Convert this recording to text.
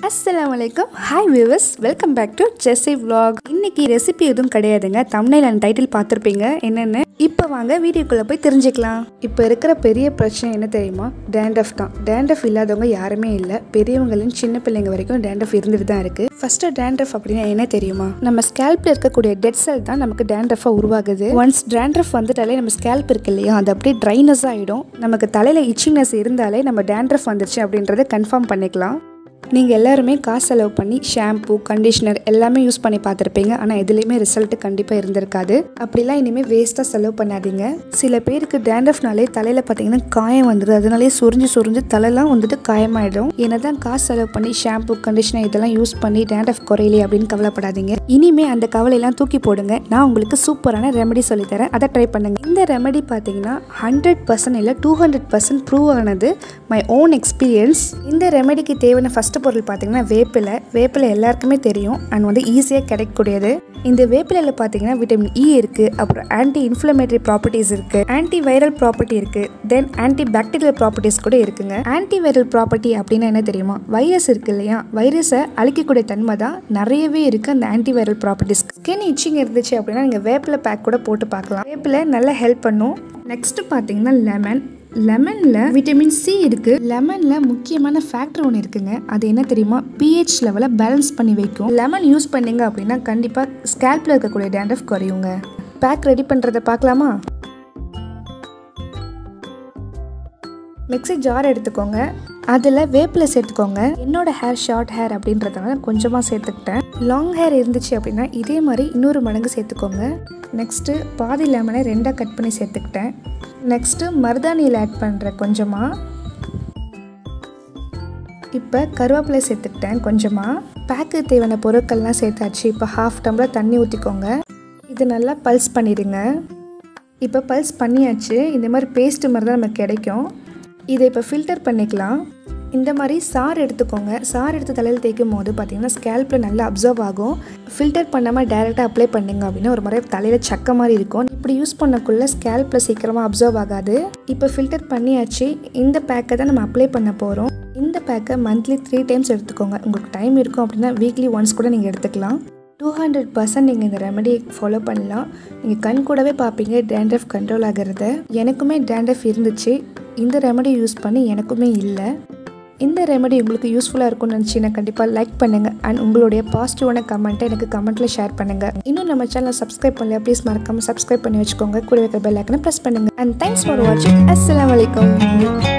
அஸ்ஸலாமு அலைக்கும் hi viewers welcome back to Jessie vlog இன்னைக்கு ரெசிபி எதுவும் கிடையாதுங்க தமிழில் அண்ட் டைட்டில் பார்த்துருப்பீங்க என்னென்னு இப்போ வாங்க வீடியோக்குள்ளே போய் தெரிஞ்சுக்கலாம் இப்போ இருக்கிற பெரிய பிரச்சனை என்ன தெரியுமா டேண்டஃப் தான் டேண்டஃப் இல்லாதவங்க யாருமே இல்லை பெரியவங்களும் சின்ன பிள்ளைங்க வரைக்கும் டேண்டஃப் இருந்துட்டு தான் இருக்குது ஃபர்ஸ்ட் டேண்ட்ரஃப் அப்படின்னா என்ன தெரியுமா நம்ம ஸ்கேல்ப்ல இருக்கக்கூடிய டெட் செல் தான் நமக்கு டேண்ட்ரஃபா உருவாகுது ஒன்ஸ் டேண்ட்ரஃப் வந்துட்டாலே நம்ம ஸ்கேல்ப் இருக்கு இல்லையா அது அப்படியே ட்ரைனஸ் ஆகிடும் நமக்கு தலையில் இச்சிங்னஸ் இருந்தாலே நம்ம டேண்ட்ரஃப் வந்துருச்சு அப்படின்றத கன்ஃபார்ம் பண்ணிக்கலாம் நீங்கள் எல்லாருமே காசு செலவு பண்ணி ஷாம்பு கண்டிஷனர் எல்லாமே யூஸ் பண்ணி பார்த்துருப்பீங்க ஆனால் எதுலேயுமே ரிசல்ட் கண்டிப்பாக இருந்திருக்காது அப்படிலாம் இனிமேல் வேஸ்ட்டாக செலவு பண்ணாதீங்க சில பேருக்கு டேண்ட்ரஃப்னாலே தலையில் பார்த்தீங்கன்னா காயம் வந்துடுது அதனாலே சொரிஞ்சு சொரிஞ்சு தலைலாம் வந்துட்டு காயமாயிடும் என்னதான் காசு செலவு பண்ணி ஷாம்பு கண்டிஷனர் இதெல்லாம் யூஸ் பண்ணி டேண்ட்ரஃப் குறையலையே அப்படின்னு கவலைப்படாதீங்க இனிமே அந்த கவலையெல்லாம் தூக்கி போடுங்க நான் உங்களுக்கு சூப்பரான ரெமெடி சொல்லித்தரேன் அதை ட்ரை பண்ணுங்க இந்த ரெமெடி பார்த்தீங்கன்னா ஹண்ட்ரட் பர்சன்ட் இல்லை டூ ஹண்ட்ரட் பர்சன்ட் ப்ரூவ் ஆனது மை ஓன் எக்ஸ்பீரியன்ஸ் இந்த ரெமெடிக்கு தேவையான ஃபர்ஸ்ட் பொருள் பார்த்தீங்கன்னா வேப்பிலை வேப்பிலை எல்லாருக்குமே தெரியும் அண்ட் வந்து ஈஸியாக கிடைக்கக்கூடியது இந்த வேப்பிலையில் பார்த்தீங்கன்னா விட்டமின் இ இருக்குது அப்புறம் ஆன்டி இன்ஃப்ளமேட்டரி ப்ராப்பர்ட்டிஸ் இருக்குது ஆன்டி வைரல் ப்ராப்பர்ட்டி இருக்குது தென் ஆன்டி பாக்டீரியல் ப்ராப்பர்ட்டிஸ் கூட இருக்குங்க ஆன்டி வைரல் ப்ராப்பர்ட்டி அப்படின்னா என்ன தெரியுமா வைரஸ் இருக்கு இல்லையா வைரஸை அழிக்கக்கூடிய தன்மை தான் நிறையவே இருக்குது அந்த anti viral properties skin itching இருந்துச்சு அப்படின்னா நீங்கள் வேப்பிலை பேக் கூட போட்டு பார்க்கலாம் வேப்பிலை நல்லா ஹெல்ப் பண்ணும் நெக்ஸ்ட் பார்த்தீங்கன்னா லெமன் லெமனில் விட்டமின் சி இருக்குது லெமனில் முக்கியமான ஃபேக்டர் ஒன்று இருக்குங்க அது என்ன தெரியுமா பிஹெச் லெவலை பேலன்ஸ் பண்ணி வைக்கும் லெமன் யூஸ் பண்ணீங்க அப்படின்னா கண்டிப்பாக ஸ்கேல்பில் இருக்கக்கூடிய டேண்ட்ரஃப் குறையுங்க பேக் ரெடி பண்ணுறதை பார்க்கலாமா மிக்ஸி ஜார் எடுத்துக்கோங்க அதில் வேப்பில் சேர்த்துக்கோங்க என்னோட ஹேர் ஷார்ட் ஹேர் அப்படின்றதுனால கொஞ்சமாக சேர்த்துக்கிட்டேன் லாங் ஹேர் இருந்துச்சு அப்படின்னா இதே மாதிரி இன்னொரு மடங்கு சேர்த்துக்கோங்க நெக்ஸ்ட்டு பாதி லெமனை ரெண்டாக கட் பண்ணி சேர்த்துக்கிட்டேன் நெக்ஸ்ட்டு மருதாணியில் ஆட் பண்ணுறேன் கொஞ்சமாக இப்போ கருவேப்பிலை சேர்த்துக்கிட்டேன் கொஞ்சமாக பேக்கு தேவையான பொருட்கள்லாம் சேர்த்தாச்சு இப்போ ஹாஃப் டம்ளர் தண்ணி ஊற்றிக்கோங்க இது நல்லா பல்ஸ் பண்ணிடுங்க இப்போ பல்ஸ் பண்ணியாச்சு இந்த மாதிரி பேஸ்ட்டு மாதிரி தான் நமக்கு கிடைக்கும் இதை இப்போ ஃபில்டர் பண்ணிக்கலாம் இந்த மாதிரி சார் எடுத்துக்கோங்க சார் எடுத்து தலையில் தேய்க்கும் போது பார்த்தீங்கன்னா ஸ்கேல்பில் நல்லா அப்சர்வ் ஆகும் ஃபில்டர் பண்ணாமல் டைரெக்டாக அப்ளை பண்ணிங்க அப்படின்னா ஒரு மாதிரி தலையில் சக்க மாதிரி இருக்கும் இப்படி யூஸ் பண்ணக்குள்ளே ஸ்கேல்பில் சீக்கிரமாக அப்சர்வ் ஆகாது இப்போ ஃபில்டர் பண்ணியாச்சு இந்த பேக்கை தான் நம்ம அப்ளை பண்ண போகிறோம் இந்த பேக்கை மந்த்லி த்ரீ டைம்ஸ் எடுத்துக்கோங்க உங்களுக்கு டைம் இருக்கும் அப்படின்னா வீக்லி ஒன்ஸ் கூட நீங்கள் எடுத்துக்கலாம் டூ ஹண்ட்ரட் பர்சன்ட் நீங்கள் இந்த ரெமடியை ஃபாலோ பண்ணலாம் நீங்கள் கண் கூடவே பார்ப்பீங்க டேண்ட்ரஃப் கண்ட்ரோல் ஆகிறத எனக்குமே டேண்ட்ரஃப் இருந்துச்சு இந்த ரெமடி யூஸ் பண்ணி எனக்குமே இல்லை இந்த ரெமடி உங்களுக்கு யூஸ்ஃபுல்லாக இருக்கும்னு நினச்சிங்கன்னா கண்டிப்பாக லைக் பண்ணுங்கள் அண்ட் உங்களுடைய பாசிட்டிவான கமெண்ட்டை எனக்கு கமெண்ட்டில் ஷேர் பண்ணுங்கள் இன்னும் நம்ம சேனலை சப்ஸ்கிரைப் பண்ணல ப்ளீஸ் மறக்காமல் சப்ஸ்கிரைப் பண்ணி வச்சுக்கோங்க கூட வைக்கிற பெல் ஐக்கனை ப்ரெஸ் பண்ணுங்கள் அண்ட் தேங்க்ஸ் ஃபார் வாட்சிங் அஸ்லாம் வலைக்கம்